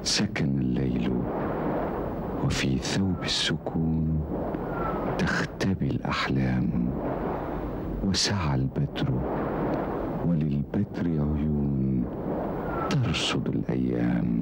سكن الليل وفي ثوب السكون تختبي الاحلام وسعى البدر وللبدر عيون ترصد الايام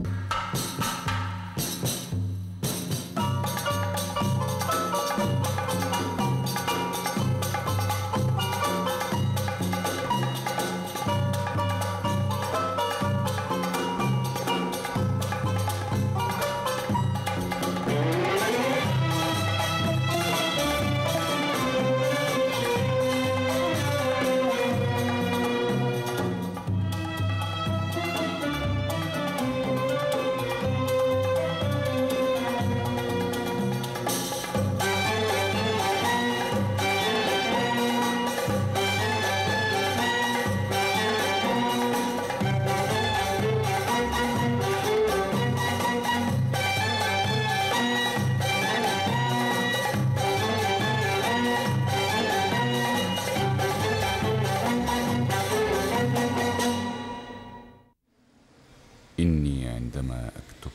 إني عندما أكتب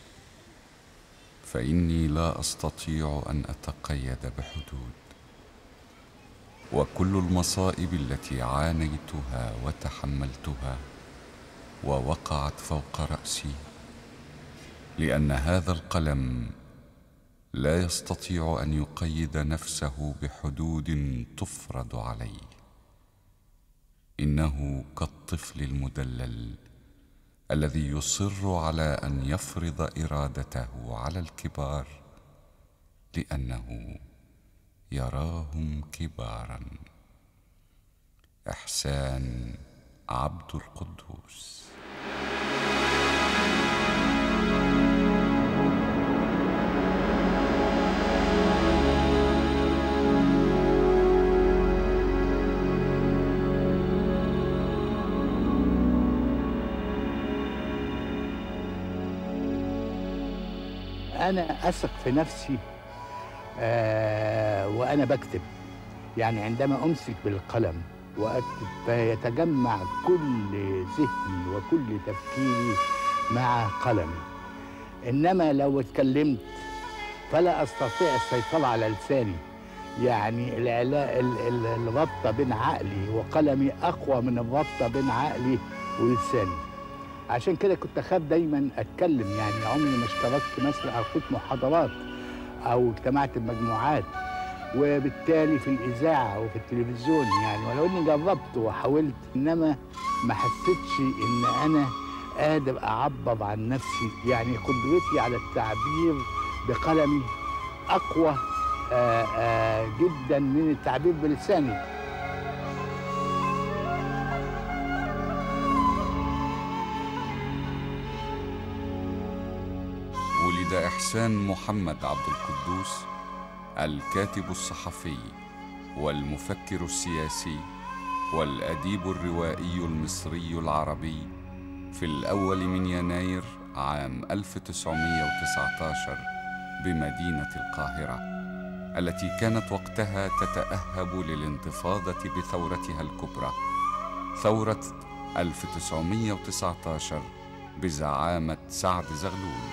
فإني لا أستطيع أن أتقيد بحدود وكل المصائب التي عانيتها وتحملتها ووقعت فوق رأسي لأن هذا القلم لا يستطيع أن يقيد نفسه بحدود تفرض عليه إنه كالطفل المدلل الذي يصر على ان يفرض ارادته على الكبار لانه يراهم كبارا احسان عبد القدوس انا اثق في نفسي آه وانا بكتب يعني عندما امسك بالقلم واكتب فيتجمع كل ذهني وكل تفكيري مع قلمي انما لو اتكلمت فلا استطيع السيطره على لساني يعني العلاء ال- ال- الرابطه بين عقلي وقلمي اقوى من الرابطه بين عقلي ولساني عشان كده كنت اخاف دايما اتكلم يعني عمري ما اشتركت مثلا او خدت محاضرات او اجتمعت بمجموعات وبالتالي في الاذاعه وفي التلفزيون يعني ولو اني جربت وحاولت انما ما حسيتش ان انا قادر اعبر عن نفسي يعني قدرتي على التعبير بقلمي اقوى آآ آآ جدا من التعبير بلساني ولد إحسان محمد عبد القدوس الكاتب الصحفي والمفكر السياسي والأديب الروائي المصري العربي في الأول من يناير عام 1919 بمدينة القاهرة التي كانت وقتها تتأهب للانتفاضة بثورتها الكبرى ثورة 1919 بزعامة سعد زغلول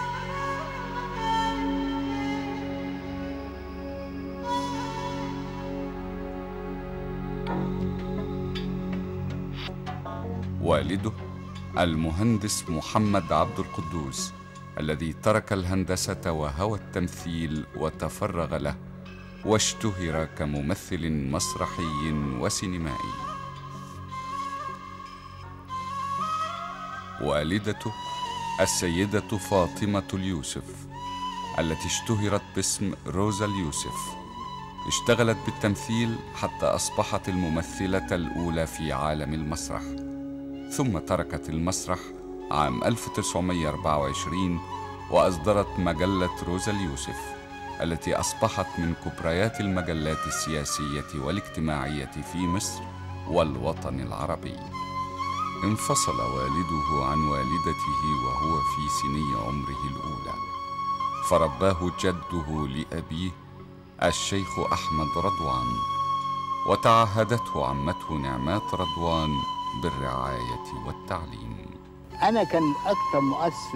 والده المهندس محمد عبد القدوس الذي ترك الهندسة وهوى التمثيل وتفرغ له واشتهر كممثل مسرحي وسينمائي والدته السيدة فاطمة اليوسف التي اشتهرت باسم روزا اليوسف اشتغلت بالتمثيل حتى أصبحت الممثلة الأولى في عالم المسرح ثم تركت المسرح عام 1924 وأصدرت مجلة روزا اليوسف التي أصبحت من كبريات المجلات السياسية والاجتماعية في مصر والوطن العربي انفصل والده عن والدته وهو في سني عمره الأولى فرباه جده لأبيه الشيخ أحمد رضوان وتعهدته عمته نعمات رضوان بالرعاية والتعليم انا كان اكتر مؤثر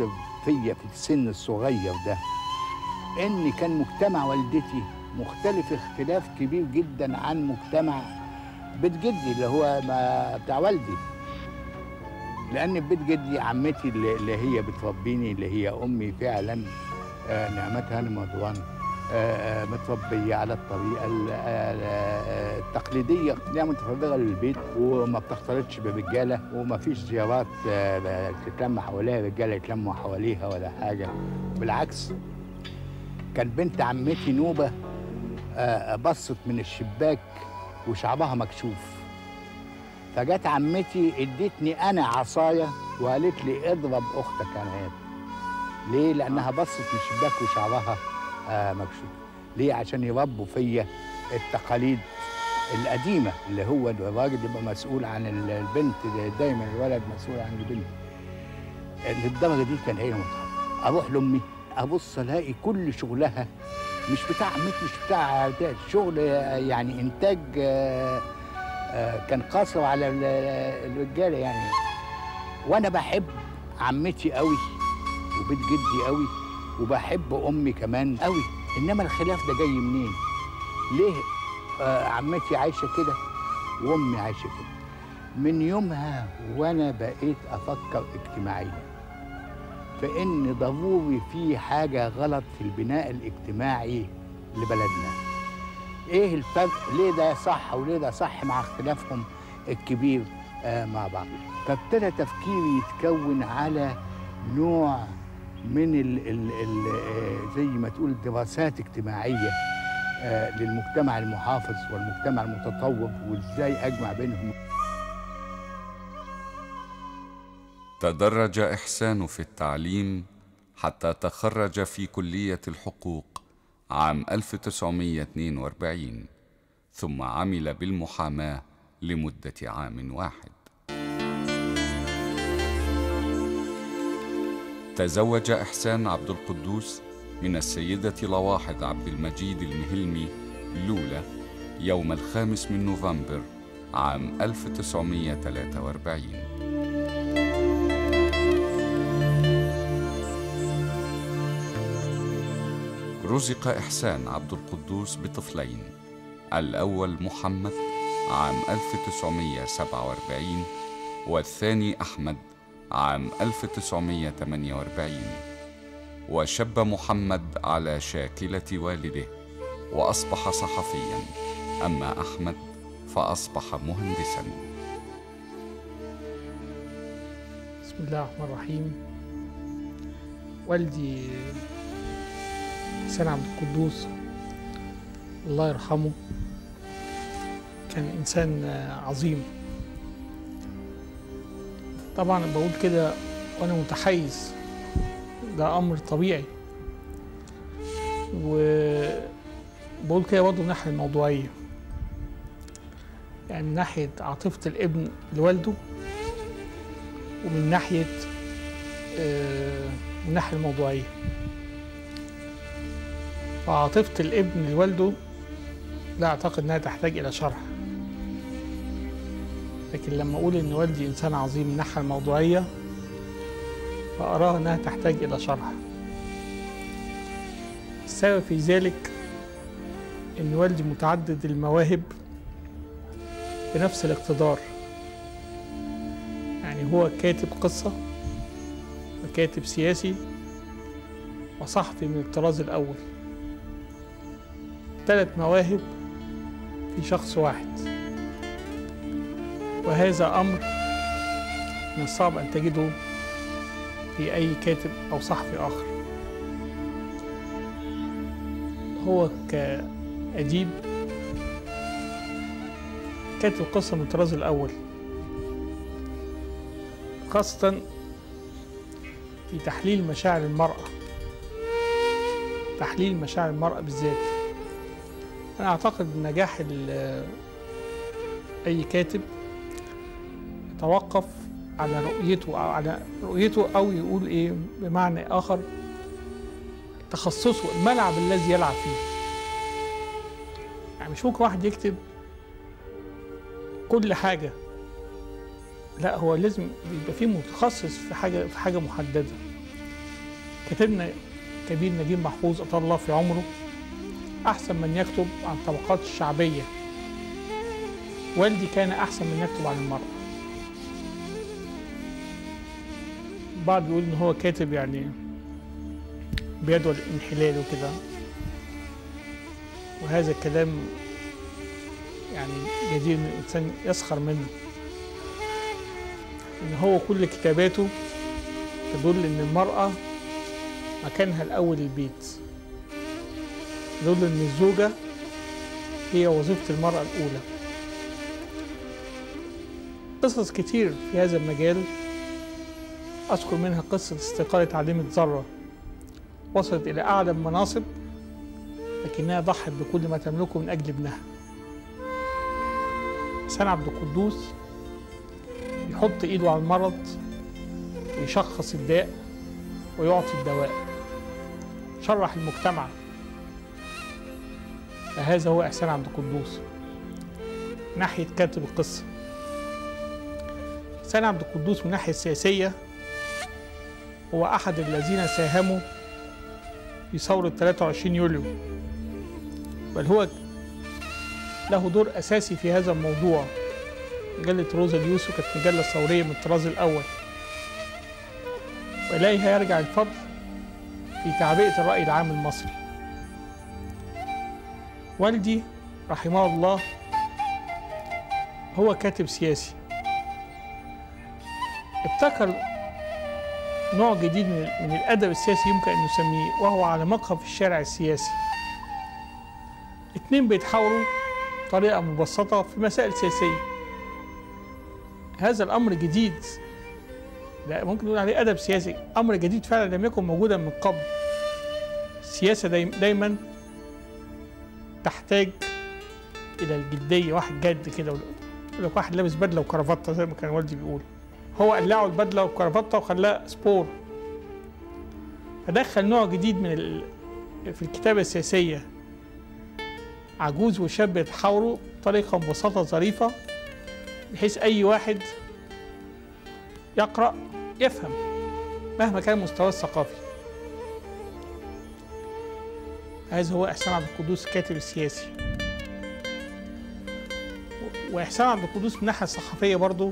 فيا في السن الصغير ده ان كان مجتمع والدتي مختلف اختلاف كبير جدا عن مجتمع بيت جدي اللي هو ما بتاع والدي لان في بيت جدي عمتي اللي اللي هي بتربيني اللي هي امي فعلا آه، نعمتها رمضان آه، آه، متربيه على الطريقه ال- آه، آه، التقليديه هي متفرغه للبيت وما بتختلطش برجاله وما فيش زيارات آه، تتلم حواليها رجاله يتلموا حواليها ولا حاجه بالعكس كان بنت عمتي نوبه آه، بصت من الشباك وشعرها مكشوف فجت عمتي ادتني انا عصايه وقالت لي اضرب اختك يا نهاد ليه لانها بصت من الشباك وشعرها آه مكشوف ليه عشان يربوا فيا التقاليد القديمه اللي هو الراجل يبقى مسؤول عن ال- البنت دايما الولد مسؤول عن البنت للدرجه دي كان هي متعب اروح لامي ابص الاقي كل شغلها مش بتاع عمتي مش بتاع بتاع شغل آه، يعني انتاج آه، آه، كان قاصر على ال- الرجاله يعني وانا بحب عمتي قوي وبيت جدي قوي وبحب امي كمان قوي انما الخلاف ده جاي منين ليه آه عمتي عايشه كده وامي عايشه كده من يومها وانا بقيت افكر اجتماعيا فان ضروري في حاجه غلط في البناء الاجتماعي لبلدنا ايه الفرق ليه ده صح وليه ده صح مع اختلافهم الكبير آه مع بعض فابتدى تفكيري يتكون على نوع من ال ال ال آه، زي ما تقول دراسات اجتماعيه آه، للمجتمع المحافظ والمجتمع المتطور وازاي اجمع بينهم تدرج إحسان في التعليم حتى تخرج في كلية الحقوق عام 1942 ثم عمل بالمحاماة لمدة عام واحد تزوج إحسان عبد القدوس من السيدة لواحظ عبد المجيد المهلمي لولا يوم الخامس من نوفمبر عام 1943 رزق إحسان عبد القدوس بطفلين الأول محمد عام 1947 والثاني أحمد عام 1948 وشب محمد على شاكلة والده وأصبح صحفيا أما أحمد فأصبح مهندسا بسم الله الرحمن الرحيم والدي حسين عبد القدوس الله يرحمه كان إنسان عظيم طبعا بقول كده وأنا متحيز ده أمر طبيعي وبقول كده برضه من الناحية الموضوعية يعني من ناحية عاطفة الابن لوالده ومن ناحية آه، من الناحية الموضوعية وعاطفة الابن لوالده لا أعتقد أنها تحتاج إلى شرح لكن لما أقول إن والدي إنسان عظيم من الناحية الموضوعية فأراها أنها تحتاج إلى شرح السبب في ذلك إن والدي متعدد المواهب بنفس الاقتدار يعني هو كاتب قصة وكاتب سياسي وصحفي من الطراز الأول ثلاث مواهب في شخص واحد وهذا أمر من الصعب أن تجده في أي كاتب أو صحفي آخر هو كأديب كاتب قصة من الطراز الأول خاصة في تحليل مشاعر المرأة تحليل مشاعر المرأة بالذات أنا أعتقد إن نجاح ال- أي كاتب يتوقف على رؤيته أو على رؤيته أو يقول إيه بمعنى آخر تخصصه الملعب الذي يلعب فيه يعني مش ممكن واحد يكتب كل حاجة لا هو لازم يبقى فيه متخصص في حاجة في حاجة محددة كاتبنا كبير نجيب محفوظ أطال الله في عمره أحسن من يكتب عن الطبقات الشعبية والدي كان أحسن من يكتب عن المرأة بعض بيقول إن هو كاتب يعني بيدعو الانحلال وكده وهذا الكلام يعني جدير ان الانسان يسخر منه ان هو كل كتاباته تدل ان المراه مكانها الاول البيت تدل ان الزوجه هي وظيفه المراه الاولى قصص كتير في هذا المجال اذكر منها قصه استقاله عالمه ذره وصلت الى اعلى المناصب لكنها ضحت بكل ما تملكه من اجل ابنها حسين عبد القدوس يحط ايده على المرض ويشخص الداء ويعطي الدواء شرح المجتمع فهذا هو احسان عبد القدوس ناحيه كاتب القصه احسان عبد القدوس من الناحيه السياسيه هو احد الذين ساهموا في ثوره 23 يوليو بل هو له دور أساسي في هذا الموضوع مجلة روزا اليوسف كانت مجلة ثورية من الطراز الأول وإليها يرجع الفضل في تعبئة الرأي العام المصري والدي رحمه الله هو كاتب سياسي ابتكر نوع جديد من من الأدب السياسي يمكن أن نسميه وهو على مقهى في الشارع السياسي اتنين بيتحاوروا بطريقة مبسطة في مسائل سياسية هذا الأمر جديد لا ممكن نقول عليه أدب سياسي أمر جديد فعلا لم يكن موجودا من قبل السياسة دايما, دايما تحتاج إلى الجدية واحد جد كده يقول لك واحد لابس بدلة وكرافتة زي ما كان والدي بيقول هو قلعه البدلة والكرافتة وخلاه سبور فدخل نوع جديد من ال... في الكتابة السياسية عجوز وشاب يتحاوروا بطريقة ببساطة ظريفة بحيث أي واحد يقرأ يفهم مهما كان مستواه الثقافي هذا هو إحسان عبد القدوس الكاتب السياسي وإحسان عبد القدوس من الناحية الثقافية برضو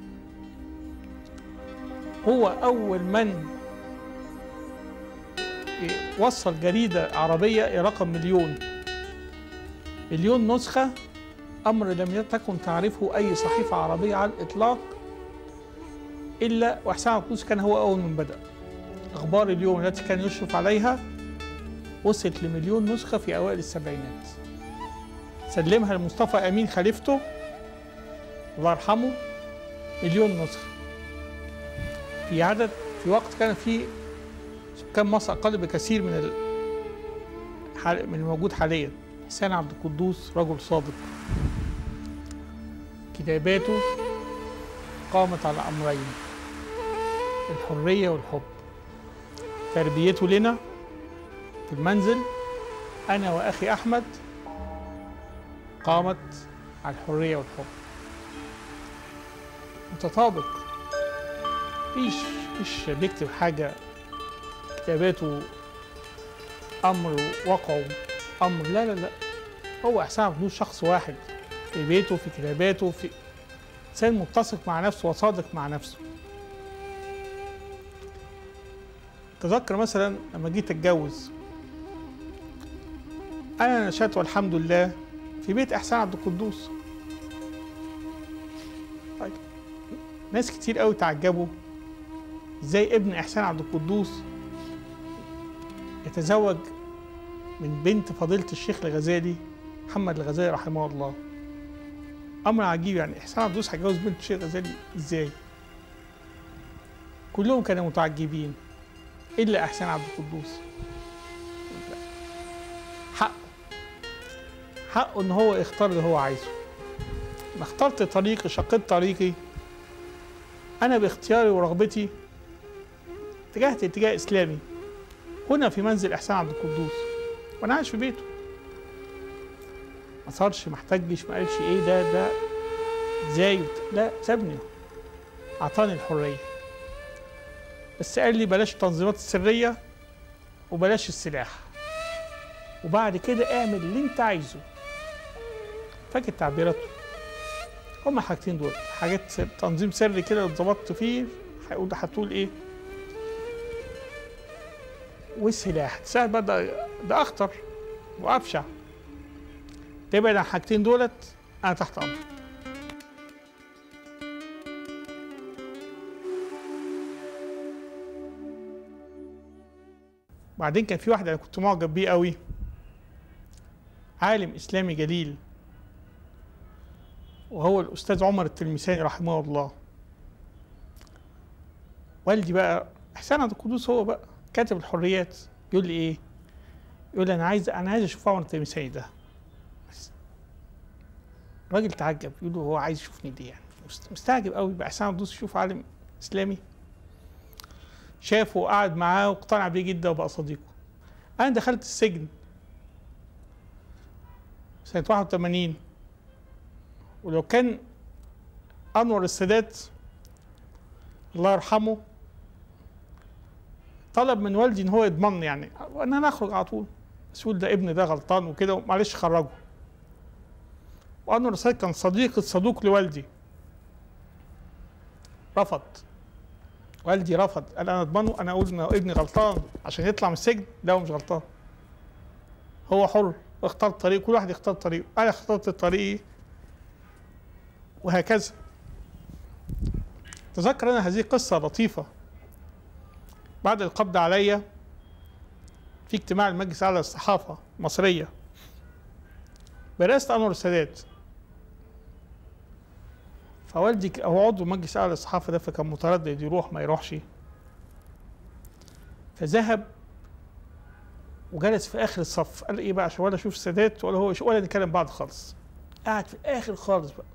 هو أول من وصل جريدة عربية إلى رقم مليون مليون نسخة أمر لم تكن تعرفه أي صحيفة عربية على الإطلاق إلا وحسام عبد القدوس كان هو أول من بدأ أخبار اليوم التي كان يشرف عليها وصلت لمليون نسخة في أوائل السبعينات سلمها لمصطفى أمين خليفته الله يرحمه مليون نسخة في عدد في وقت كان فيه سكان مصر أقل بكثير من ال... من الموجود حاليا حسين عبد القدوس رجل صادق كتاباته قامت على أمرين الحرية والحب تربيته لنا في المنزل أنا وأخي أحمد قامت على الحرية والحب متطابق مفيش مش بيكتب حاجة كتاباته أمر وقعه أمر لا لا لا هو إحسان عبد القدوس شخص واحد في بيته في كتاباته في إنسان متسق مع نفسه وصادق مع نفسه تذكر مثلا لما جيت اتجوز انا نشأت والحمد لله في بيت احسان عبد القدوس طيب ناس كتير قوي تعجبوا ازاي ابن احسان عبد القدوس يتزوج من بنت فضيلة الشيخ الغزالي محمد الغزالي رحمه الله امر عجيب يعني احسان عبد القدوس هيتجوز بنت الشيخ الغزالي ازاي كلهم كانوا متعجبين الا احسان عبد القدوس حقه حقه ان هو يختار اللي هو عايزه ما اخترت طريقي شقيت طريقي انا باختياري ورغبتي اتجهت اتجاه اسلامي هنا في منزل احسان عبد القدوس وانا عايش في بيته ما صارش ما احتجش ما قالش ايه ده ده ازاي لا سابني اعطاني الحريه بس قال لي بلاش التنظيمات السريه وبلاش السلاح وبعد كده اعمل اللي انت عايزه فاكر تعبيراته هما حاجتين دول حاجات سر- تنظيم سري كده اتظبطت فيه هيقول هتقول ايه والسلاح السلاح بقى ده, ده اخطر وابشع تبعد عن الحاجتين دولت انا تحت امرك بعدين كان في واحد انا كنت معجب بيه قوي عالم اسلامي جليل وهو الاستاذ عمر التلمساني رحمه الله والدي بقى احسان عبد القدوس هو بقى كاتب الحريات يقول لي ايه يقول لي انا عايز انا عايز اشوف عمر التلمساني ده بس الراجل تعجب يقول له هو عايز يشوفني ليه يعني مست- مستعجب قوي بقى احسان عبد القدوس يشوف عالم اسلامي شافه وقعد معاه واقتنع بيه جدا وبقى صديقه انا دخلت السجن سنة 81 ولو كان انور السادات الله يرحمه طلب من والدي ان هو يضمنني يعني ان انا اخرج على طول بس يقول ده ابني ده غلطان وكده معلش خرجه وانور السادات كان صديق الصدوق لوالدي رفض والدي رفض قال انا اضمنه انا اقول ان ابني غلطان عشان يطلع من السجن لا هو مش غلطان هو حر اختار طريق كل واحد يختار طريقه انا اخترت طريقي وهكذا تذكر انا هذه قصه لطيفه بعد القبض عليا في اجتماع المجلس الاعلى للصحافه المصريه برئاسه انور السادات فوالدي ك- هو عضو مجلس اعلى للصحافه ده فكان متردد يروح ما يروحش فذهب وجلس في اخر الصف قال ايه بقى عشان ولا اشوف السادات ولا هو ولا نتكلم بعض خالص قعد في الاخر خالص بقى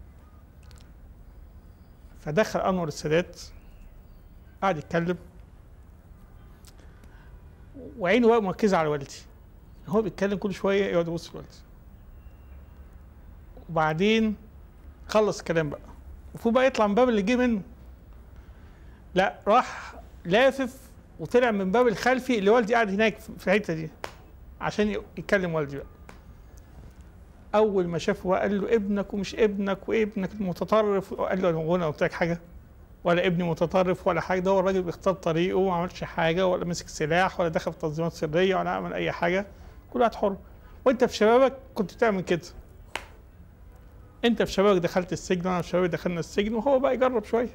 فدخل انور السادات قعد يتكلم وعينه بقى مركزه على والدي هو بيتكلم كل شويه يقعد يبص لوالدي وبعدين خلص الكلام بقى المفروض بقى يطلع من الباب اللي جه منه لا راح لافف وطلع من باب الخلفي اللي والدي قاعد هناك في الحته دي عشان ي- يتكلم والدي بقى اول ما شافه بقى قال له ابنك ومش ابنك وابنك المتطرف قال له هو انا قلت لك حاجه ولا ابني متطرف ولا حاجه ده هو الراجل بيختار طريقه وما عملش حاجه ولا مسك سلاح ولا دخل في تنظيمات سريه ولا عمل اي حاجه كل واحد حر وانت في شبابك كنت بتعمل كده انت في شبابك دخلت السجن وانا في شبابي دخلنا السجن وهو بقى يجرب شويه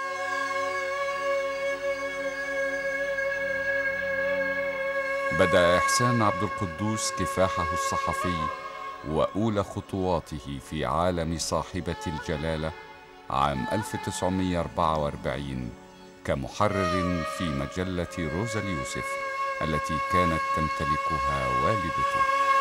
بدأ إحسان عبد القدوس كفاحه الصحفي وأولى خطواته في عالم صاحبة الجلالة عام 1944 كمحرر في مجلة روزا اليوسف التي كانت تمتلكها والدته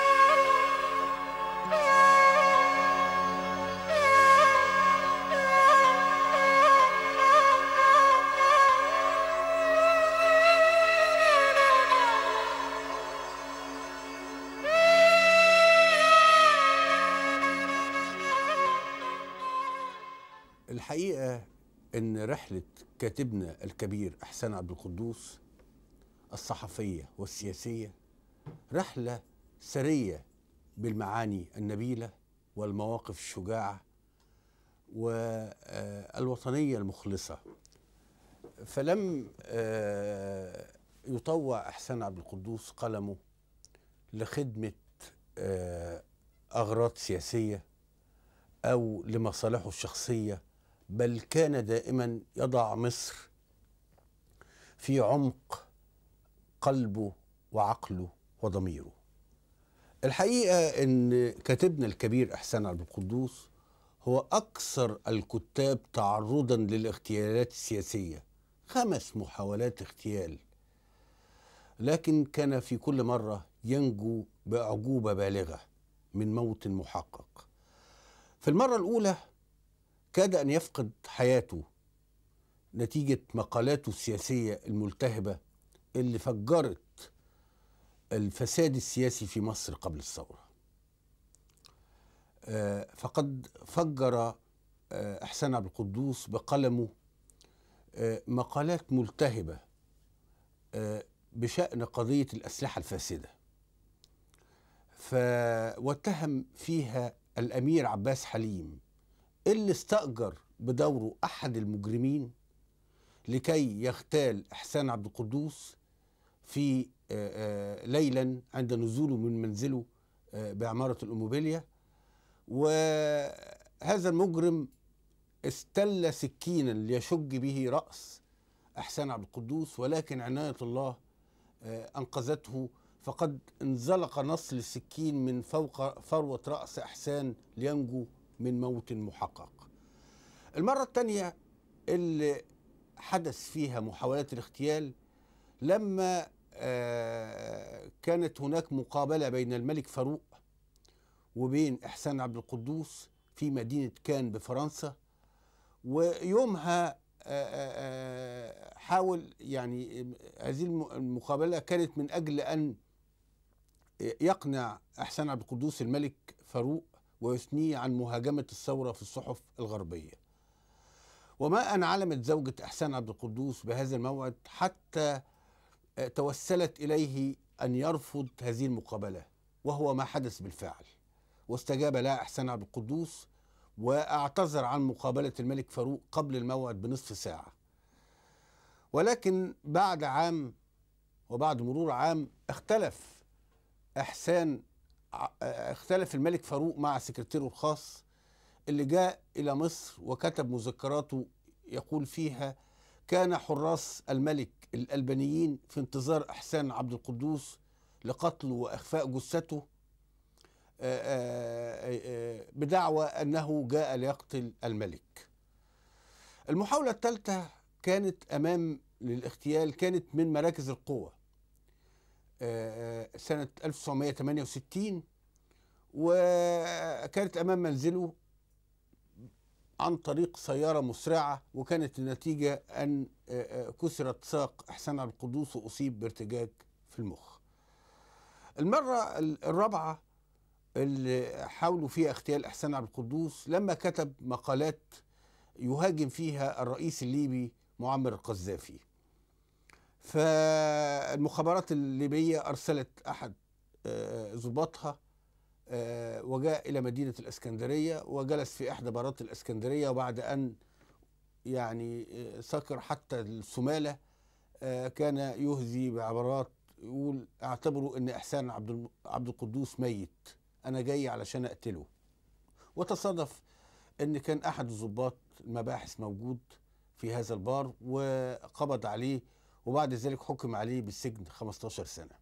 الحقيقة إن رحلة كاتبنا الكبير إحسان عبد القدوس الصحفية والسياسية رحلة سرية بالمعاني النبيلة والمواقف الشجاعة والوطنية المخلصة فلم آه، يطوع إحسان عبد القدوس قلمه لخدمة آه، أغراض سياسية أو لمصالحه الشخصية بل كان دائما يضع مصر في عمق قلبه وعقله وضميره الحقيقة أن كاتبنا الكبير إحسان عبد القدوس هو أكثر الكتاب تعرضا للاغتيالات السياسية خمس محاولات اغتيال لكن كان في كل مرة ينجو بأعجوبة بالغة من موت محقق في المرة الأولى كاد أن يفقد حياته نتيجة مقالاته السياسية الملتهبة اللي فجرت الفساد السياسي في مصر قبل الثورة آه، فقد فجر آه، إحسان عبد القدوس بقلمه آه، مقالات ملتهبة آه، بشأن قضية الأسلحة الفاسدة ف... واتهم فيها الأمير عباس حليم اللي استأجر بدوره أحد المجرمين لكي يغتال إحسان عبد القدوس في آه، آه، ليلا عند نزوله من منزله آه، بعمارة الأموبيليا وهذا المجرم استل سكينا ليشج به رأس إحسان عبد القدوس ولكن عناية الله آه، أنقذته فقد انزلق نصل السكين من فوق فروة رأس إحسان لينجو من موت محقق المرة الثانية اللي حدث فيها محاولات الاغتيال لما آه، كانت هناك مقابلة بين الملك فاروق وبين إحسان عبد القدوس في مدينة كان بفرنسا ويومها آه، آه، حاول يعني هذه الم- المقابلة كانت من أجل أن يقنع إحسان عبد القدوس الملك فاروق ويثنيه عن مهاجمة الثورة في الصحف الغربية وما أن علمت زوجة إحسان عبد القدوس بهذا الموعد حتى آه، توسلت إليه أن يرفض هذه المقابلة وهو ما حدث بالفعل واستجاب لها إحسان عبد القدوس واعتذر عن مقابلة الملك فاروق قبل الموعد بنصف ساعة ولكن بعد عام وبعد مرور عام اختلف إحسان ع- آه، اختلف الملك فاروق مع سكرتيره الخاص اللي جاء إلى مصر وكتب مذكراته يقول فيها كان حراس الملك الألبانيين في انتظار إحسان عبد القدوس لقتله وإخفاء جثته آه، آه، آه، بدعوى أنه جاء ليقتل الملك المحاولة الثالثة كانت أمام للاغتيال كانت من مراكز القوة آه، آه، سنة 1968 وكانت أمام منزله عن طريق سيارة مسرعة وكانت النتيجة أن آه، آه، كسرت ساق إحسان عبد القدوس وأصيب بارتجاج في المخ المرة ال- الرابعة اللي حاولوا فيها اغتيال إحسان عبد القدوس لما كتب مقالات يهاجم فيها الرئيس الليبي معمر القذافي فالمخابرات الليبية أرسلت أحد آه، ضباطها آه، وجاء إلى مدينة الإسكندرية وجلس في إحدى بارات الإسكندرية وبعد أن يعني آه، سكر حتى السمالة آه، كان يهزي بعبارات يقول اعتبروا ان احسان عبد الم- عبد القدوس ميت انا جاي علشان اقتله وتصادف ان كان احد الضباط المباحث موجود في هذا البار وقبض عليه وبعد ذلك حكم عليه بالسجن 15 سنه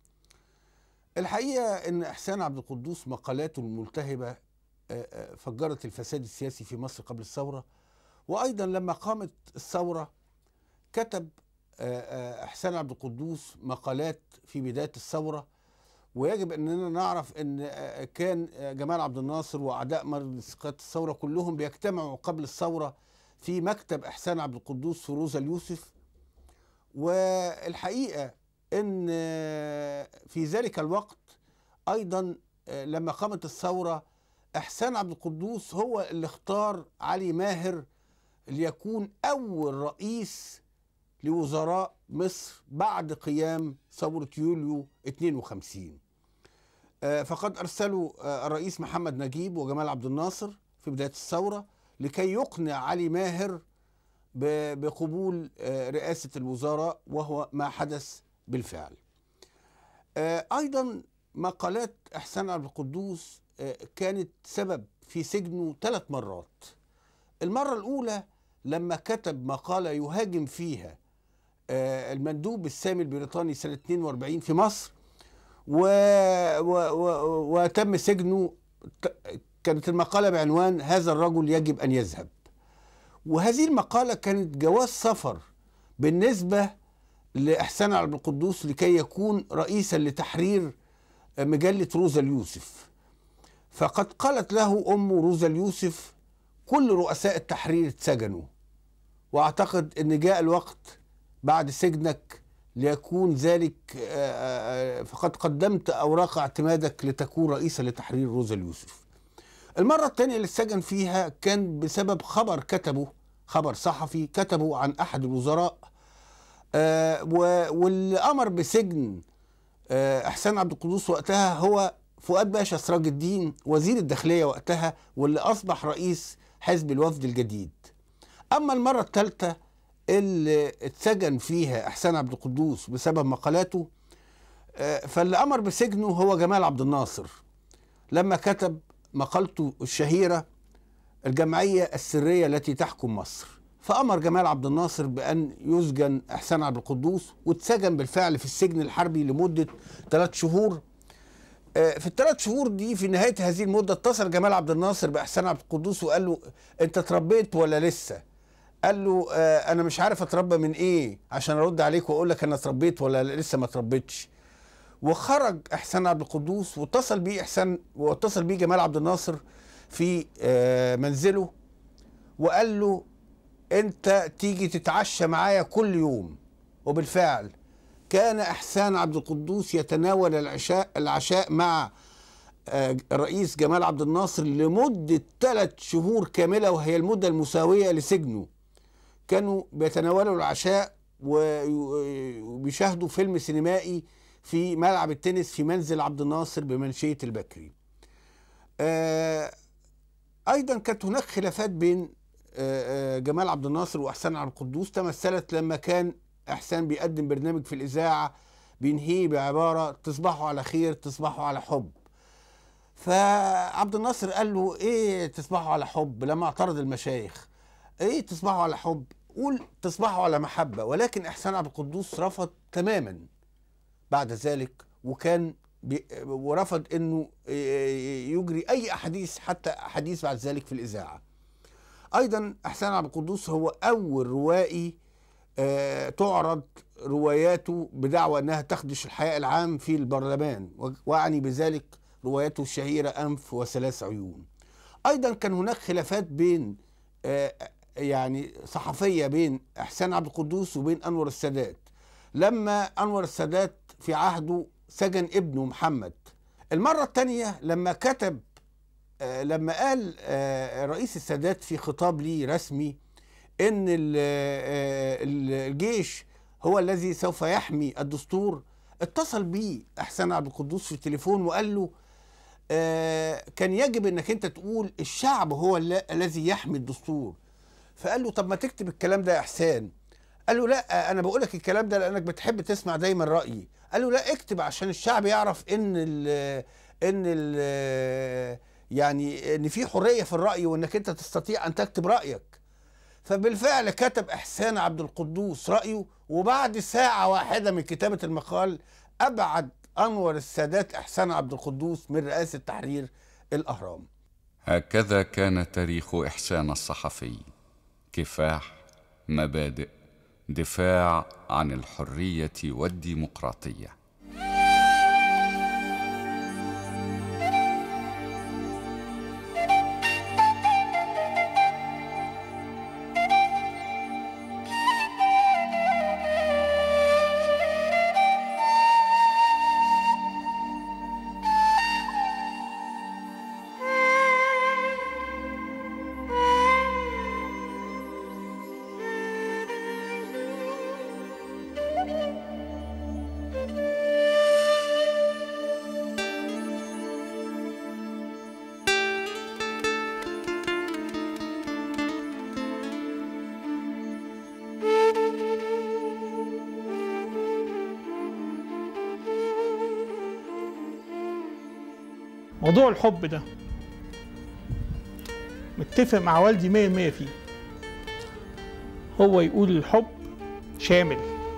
الحقيقه ان احسان عبد القدوس مقالاته الملتهبه آه، آه، فجرت الفساد السياسي في مصر قبل الثوره وايضا لما قامت الثوره كتب آه، آه، احسان عبد القدوس مقالات في بدايه الثوره ويجب اننا نعرف ان آه، كان آه، جمال عبد الناصر واعداء مجلس قياده الثوره كلهم بيجتمعوا قبل الثوره في مكتب احسان عبد القدوس في روزا اليوسف والحقيقه ان آه، في ذلك الوقت ايضا آه، لما قامت الثوره احسان عبد القدوس هو اللي اختار علي ماهر ليكون اول رئيس لوزراء مصر بعد قيام ثورة يوليو 52 آه، فقد أرسلوا آه، الرئيس محمد نجيب وجمال عبد الناصر في بداية الثورة لكي يقنع علي ماهر ب- بقبول آه، رئاسة الوزراء وهو ما حدث بالفعل آه، أيضا مقالات إحسان عبد القدوس آه، كانت سبب في سجنه ثلاث مرات المرة الأولى لما كتب مقالة يهاجم فيها آه، المندوب السامي البريطاني سنة 42 في مصر و... و... و... وتم سجنه ت- كانت المقالة بعنوان هذا الرجل يجب أن يذهب وهذه المقالة كانت جواز سفر بالنسبة لإحسان عبد القدوس لكي يكون رئيسا لتحرير مجلة روزا اليوسف فقد قالت له أم روزا اليوسف كل رؤساء التحرير اتسجنوا واعتقد ان جاء الوقت بعد سجنك ليكون ذلك آه، آه، فقد قدمت اوراق اعتمادك لتكون رئيسا لتحرير روزا اليوسف المرة الثانية اللي اتسجن فيها كان بسبب خبر كتبه خبر صحفي كتبه عن احد الوزراء آه، و- واللي امر بسجن آه، احسان عبد القدوس وقتها هو فؤاد باشا سراج الدين وزير الداخليه وقتها واللي اصبح رئيس حزب الوفد الجديد اما المره الثالثه اللي اتسجن فيها احسان عبد القدوس بسبب مقالاته آه، فاللي امر بسجنه هو جمال عبد الناصر لما كتب مقالته الشهيره الجمعيه السريه التي تحكم مصر فامر جمال عبد الناصر بان يسجن احسان عبد القدوس واتسجن بالفعل في السجن الحربي لمده ثلاث شهور آه، في الثلاث شهور دي في نهايه هذه المده اتصل جمال عبد الناصر باحسان عبد القدوس وقال له انت اتربيت ولا لسه؟ قال له آه انا مش عارف اتربى من ايه عشان ارد عليك واقول لك انا اتربيت ولا لسه ما اتربيتش وخرج احسان عبد القدوس واتصل بيه احسان واتصل بيه جمال عبد الناصر في آه منزله وقال له انت تيجي تتعشى معايا كل يوم وبالفعل كان احسان عبد القدوس يتناول العشاء العشاء مع آه، الرئيس جمال عبد الناصر لمدة ثلاث شهور كاملة وهي المدة المساوية لسجنه كانوا بيتناولوا العشاء وي- وبيشاهدوا فيلم سينمائي في ملعب التنس في منزل عبد الناصر بمنشية البكري آه، أيضا كانت هناك خلافات بين آه، آه، جمال عبد الناصر وأحسان عبد القدوس تمثلت لما كان إحسان بيقدم برنامج في الإذاعة بينهيه بعبارة تصبحوا على خير تصبحوا على حب فعبد الناصر قال له ايه تصبحوا على حب لما اعترض المشايخ ايه تصبحوا على حب قول تصبحوا على محبة ولكن احسان عبد القدوس رفض تماما بعد ذلك وكان بي ورفض انه إيه يجري اي احاديث حتى احاديث بعد ذلك في الاذاعه ايضا احسان عبد القدوس هو اول روائي آه، تعرض رواياته بدعوى انها تخدش الحياء العام في البرلمان و- واعني بذلك روايته الشهيره انف وثلاث عيون. ايضا كان هناك خلافات بين آه، يعني صحفيه بين احسان عبد القدوس وبين انور السادات. لما انور السادات في عهده سجن ابنه محمد. المره الثانيه لما كتب آه، لما قال آه، رئيس السادات في خطاب لي رسمي ان ال- آه، ال- الجيش هو الذي سوف يحمي الدستور اتصل بيه احسان عبد القدوس في التليفون وقال له آه، كان يجب انك انت تقول الشعب هو الل- الذي يحمي الدستور فقال له طب ما تكتب الكلام ده يا احسان قال له لا انا بقول لك الكلام ده لانك بتحب تسمع دايما رايي قال له لا اكتب عشان الشعب يعرف ان ال ان ال يعني ان في حريه في الراي وانك انت تستطيع ان تكتب رايك فبالفعل كتب احسان عبد القدوس رايه وبعد ساعه واحده من كتابه المقال ابعد انور السادات احسان عبد القدوس من رئاسه تحرير الاهرام هكذا كان تاريخ إحسان الصحفي كفاح مبادئ دفاع عن الحرية والديمقراطية موضوع الحب ده متفق مع والدي مية مية فيه هو يقول الحب شامل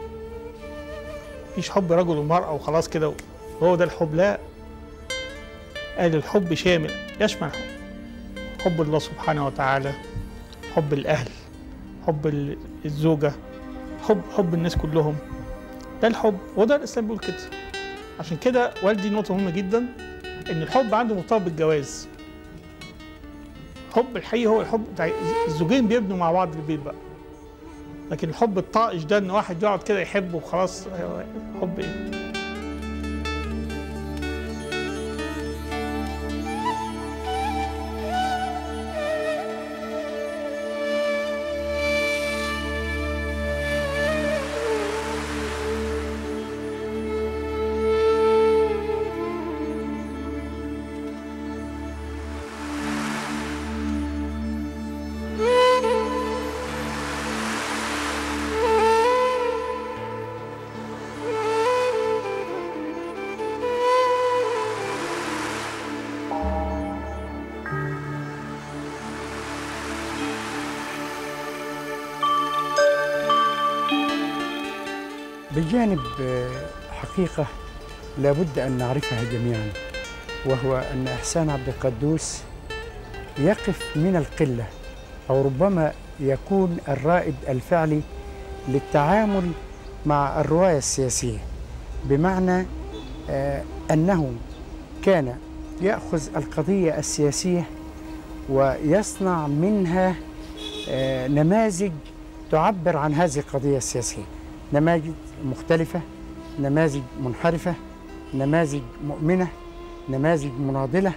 مفيش حب رجل ومرأة وخلاص كده هو ده الحب لا قال الحب شامل يشمل حب حب الله سبحانه وتعالى حب الأهل حب ال- الزوجة حب حب الناس كلهم ده الحب وده الإسلام بيقول كده عشان كده والدي نقطة مهمة جدا ان الحب عنده مرتبط بالجواز حب الحقيقي هو الحب بتاع الزوجين بيبنوا مع بعض البيت بقى لكن الحب الطائش ده ان واحد يقعد كده يحبه وخلاص حب ايه بجانب آه، حقيقة لابد أن نعرفها جميعا وهو أن إحسان عبد القدوس يقف من القلة أو ربما يكون الرائد الفعلي للتعامل مع الرواية السياسية بمعنى آه، أنه كان يأخذ القضية السياسية ويصنع منها آه، نماذج تعبر عن هذه القضية السياسية نماذج مختلفة نماذج منحرفة نماذج مؤمنة نماذج مناضلة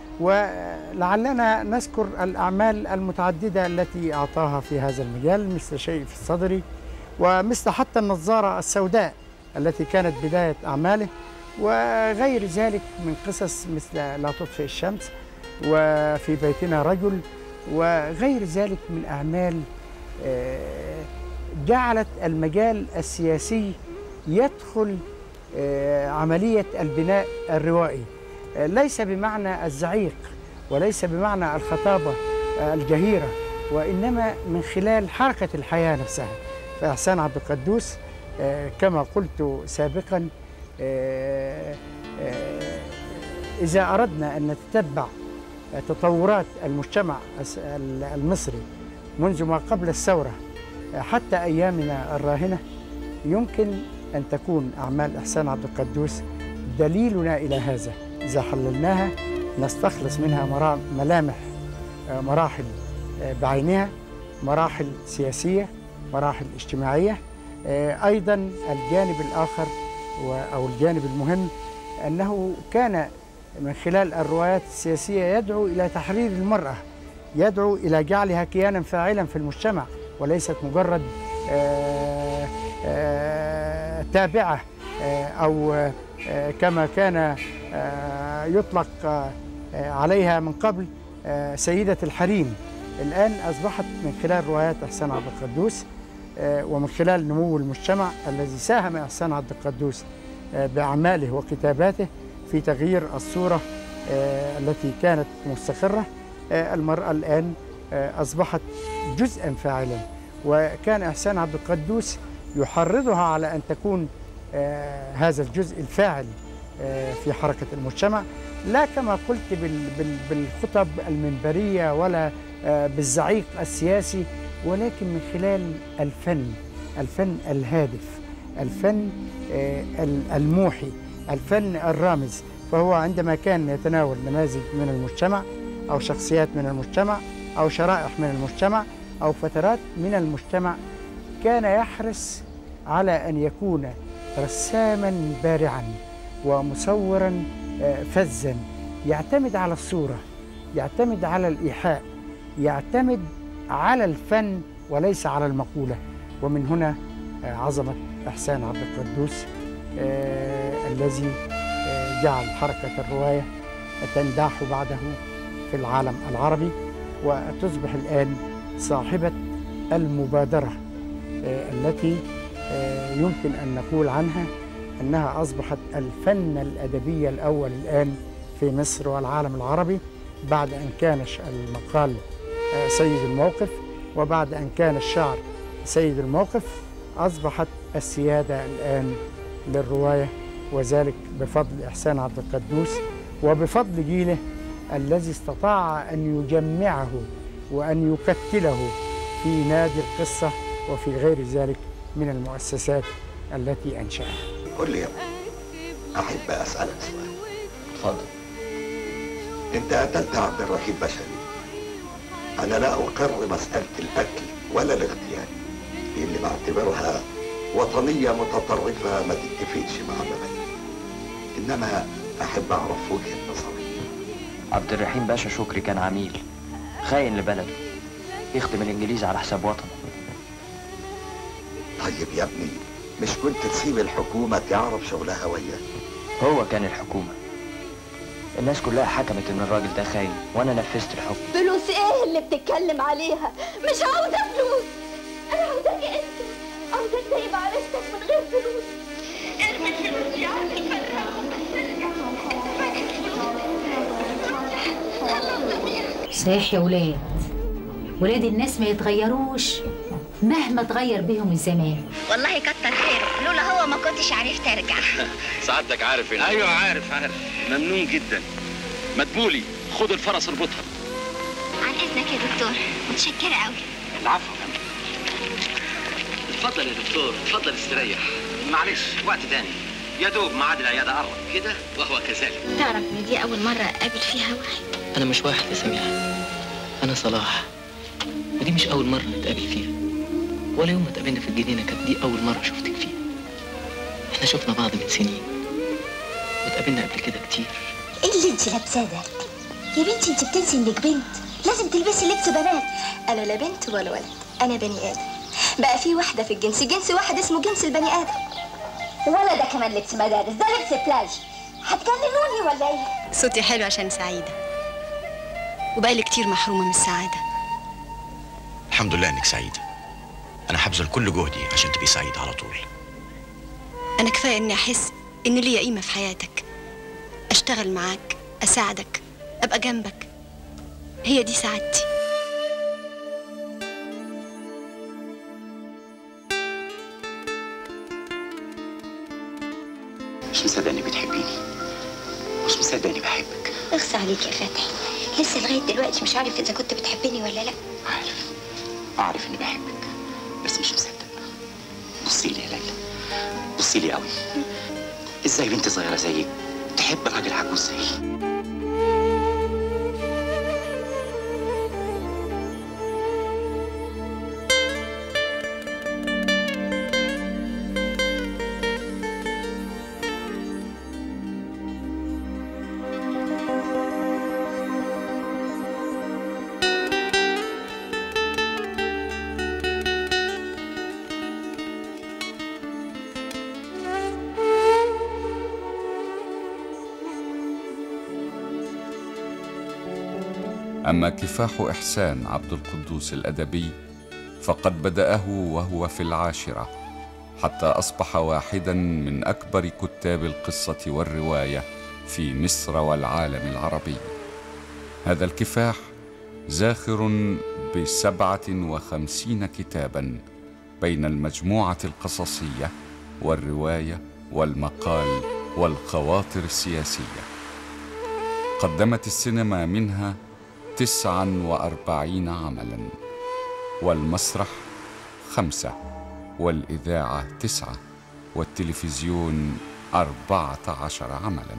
ولعلنا نذكر الأعمال المتعددة التي أعطاها في هذا المجال مثل شيء في الصدر ومثل حتى النظارة السوداء التي كانت بداية أعماله وغير ذلك من قصص مثل لا تطفئ الشمس وفي بيتنا رجل وغير ذلك من أعمال آه، جعلت المجال السياسي يدخل آه، عملية البناء الروائي آه، ليس بمعنى الزعيق وليس بمعنى الخطابة آه، الجهيرة وإنما من خلال حركة الحياة نفسها فإحسان عبد القدوس آه، كما قلت سابقا آه، آه، إذا أردنا أن نتتبع تطورات المجتمع الس- المصري منذ ما قبل الثورة حتى أيامنا الراهنة يمكن أن تكون أعمال إحسان عبد القدوس دليلنا إلى هذا إذا حللناها نستخلص منها مرا- ملامح آه، مراحل آه، بعينها مراحل سياسية مراحل اجتماعية آه، أيضا الجانب الآخر و- أو الجانب المهم أنه كان من خلال الروايات السياسية يدعو إلى تحرير المرأة يدعو إلى جعلها كيانا فاعلا في المجتمع وليست مجرد آه، آه، تابعة آه، أو آه، كما كان آه، يطلق آه، آه، عليها من قبل آه، سيدة الحريم الآن أصبحت من خلال روايات إحسان عبد القدوس آه، ومن خلال نمو المجتمع الذي ساهم إحسان عبد القدوس آه، بأعماله وكتاباته في تغيير الصورة آه، التي كانت مستقرة آه، المرأة الآن آه، أصبحت جزءا فاعلا وكان إحسان عبد القدوس يحرضها على أن تكون آه، هذا الجزء الفاعل آه، في حركة المجتمع لا كما قلت بال- بال- بالخطب المنبرية ولا آه، بالزعيق السياسي ولكن من خلال الفن الفن الهادف الفن آه، ال- الموحي الفن الرامز فهو عندما كان يتناول نماذج من المجتمع أو شخصيات من المجتمع أو شرائح من المجتمع أو فترات من المجتمع كان يحرص على أن يكون رساما بارعا ومصورا آه، فذا يعتمد على الصورة يعتمد على الإيحاء يعتمد على الفن وليس على المقولة ومن هنا آه، عظمة إحسان عبد القدوس آه، الذي آه، جعل حركة الرواية تنداح بعده في العالم العربي وتصبح الآن صاحبة المبادرة آه، التي آه، يمكن أن نقول عنها أنها أصبحت الفن الأدبي الأول الآن في مصر والعالم العربي بعد أن كان ش- المقال آه، سيد الموقف وبعد أن كان الشعر سيد الموقف أصبحت السيادة الآن للرواية وذلك بفضل إحسان عبد القدوس وبفضل جيله الذي استطاع أن يجمعه وأن يكتله في نادي القصة وفي غير ذلك من المؤسسات التي أنشأها قول لي يا ابني احب اسالك سؤال اتفضل انت قتلت عبد الرحيم بشري انا لا اقر مساله القتل ولا الاغتيال دي اللي بعتبرها وطنيه متطرفه ما تتفقش مع مبادئ انما احب اعرف وجهه نظرك عبد الرحيم باشا شكري كان عميل خاين لبلده يخدم الانجليز على حساب وطنه طيب يا ابني مش كنت تسيب الحكومه تعرف شغلها وياه هو كان الحكومة الناس كلها حكمت ان الراجل ده خاين وانا نفذت الحكم فلوس ايه اللي بتتكلم عليها مش عاوزه فلوس انا عاوزاكي انت عاوزاك زي ما عرفتك من غير فلوس ارمي الفلوس يا عم صحيح يا ولاد ولاد الناس ما يتغيروش مهما تغير بيهم الزمان والله كتر خيره لولا هو ما كنتش عرفت ارجع سعادتك عارف ان ايوه عارف عارف ممنون جدا مدبولي خد الفرس اربطها عن اذنك يا دكتور متشكره قوي العفو اتفضل يا دكتور اتفضل استريح معلش وقت تاني يا دوب ميعاد العياده قرب كده وهو كذلك تعرف ان دي اول مره اقابل فيها واحد أنا مش واحد يا سميحة أنا صلاح ودي مش أول مرة نتقابل فيها ولا يوم ما اتقابلنا في الجنينة كانت دي أول مرة شفتك فيها احنا شفنا بعض من سنين واتقابلنا قبل كده كتير ايه اللي انت لابساه ده يا بنتي انت بتنسي انك بنت لازم تلبسي لبس بنات انا لا بنت ولا ولد انا بني ادم بقى في واحده في الجنس جنس واحد اسمه جنس البني ادم ولا ده كمان لبس مدارس ده لبس بلاج هتجننوني ولا ايه صوتي حلو عشان سعيدة وبقالي كتير محرومة من السعادة الحمد لله انك سعيده انا هبذل كل جهدي عشان تبقي سعيده على طول أنا كفاية إني أحس إن ليا قيمة في حياتك أشتغل معاك أساعدك أبقى جنبك هي دي سعادتي مش مصدق انك بتحبيني مش مصدق اني بحبك اخص عليك يا فتحي لسه لغايه دلوقتي مش عارف اذا كنت بتحبني ولا لا عارف اعرف اني بحبك بس مش مصدق بصي لي يا ليلى بصي لي قوي ازاي بنت صغيره زيك تحب راجل عجوز زيي أما كفاح إحسان عبد القدوس الأدبي فقد بدأه وهو في العاشرة حتى أصبح واحدا من أكبر كتاب القصة والرواية في مصر والعالم العربي هذا الكفاح زاخر بسبعة وخمسين كتابا بين المجموعة القصصية والرواية والمقال والخواطر السياسية قدمت السينما منها تسعا وأربعين عملا والمسرح خمسة والإذاعة تسعة والتلفزيون أربعة عشر عملا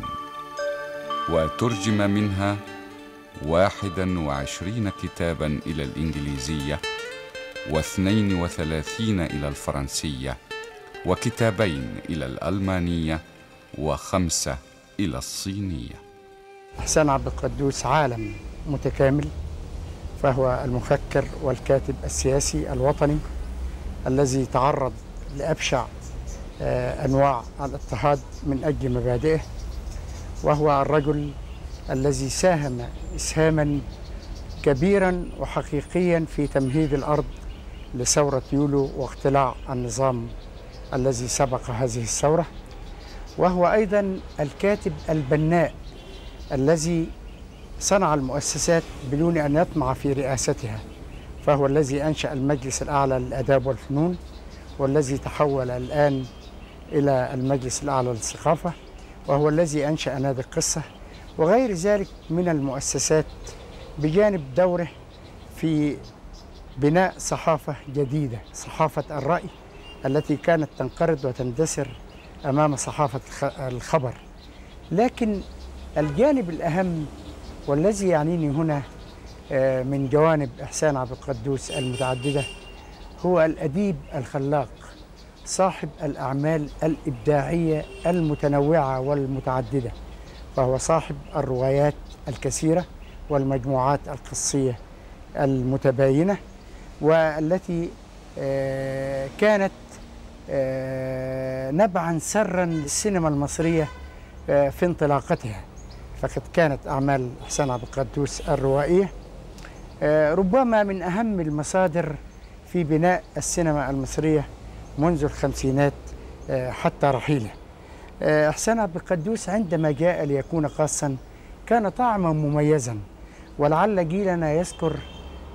وترجم منها واحدا وعشرين كتابا إلى الإنجليزية واثنين وثلاثين إلى الفرنسية وكتابين إلى الألمانية وخمسة إلى الصينية إحسان عبد القدوس عالم متكامل فهو المفكر والكاتب السياسي الوطني الذي تعرض لأبشع آه، أنواع الاضطهاد من أجل مبادئه وهو الرجل الذي ساهم إسهاما كبيرا وحقيقيا في تمهيد الأرض لثورة يوليو واقتلاع النظام الذي سبق هذه الثورة وهو أيضا الكاتب البناء الذي صنع المؤسسات بدون أن يطمع في رئاستها فهو الذي أنشأ المجلس الأعلى للآداب والفنون والذي تحول الآن إلى المجلس الأعلى للثقافة وهو الذي أنشأ نادي القصة وغير ذلك من المؤسسات بجانب دوره في بناء صحافة جديدة صحافة الرأي التي كانت تنقرض وتندثر أمام صحافة الخ- الخبر لكن الجانب الأهم والذي يعنيني هنا آه، من جوانب إحسان عبد القدوس المتعددة هو الأديب الخلاق صاحب الأعمال الإبداعية المتنوعة والمتعددة فهو صاحب الروايات الكثيرة والمجموعات القصية المتباينة والتي آه، كانت آه، نبعا سرا للسينما المصرية آه، في انطلاقتها فقد كانت أعمال حسين عبد القدوس الروائية آه، ربما من أهم المصادر في بناء السينما المصرية منذ الخمسينات آه، حتى رحيله آه، حسين عبد القدوس عندما جاء ليكون قاصا كان طعما مميزا ولعل جيلنا يذكر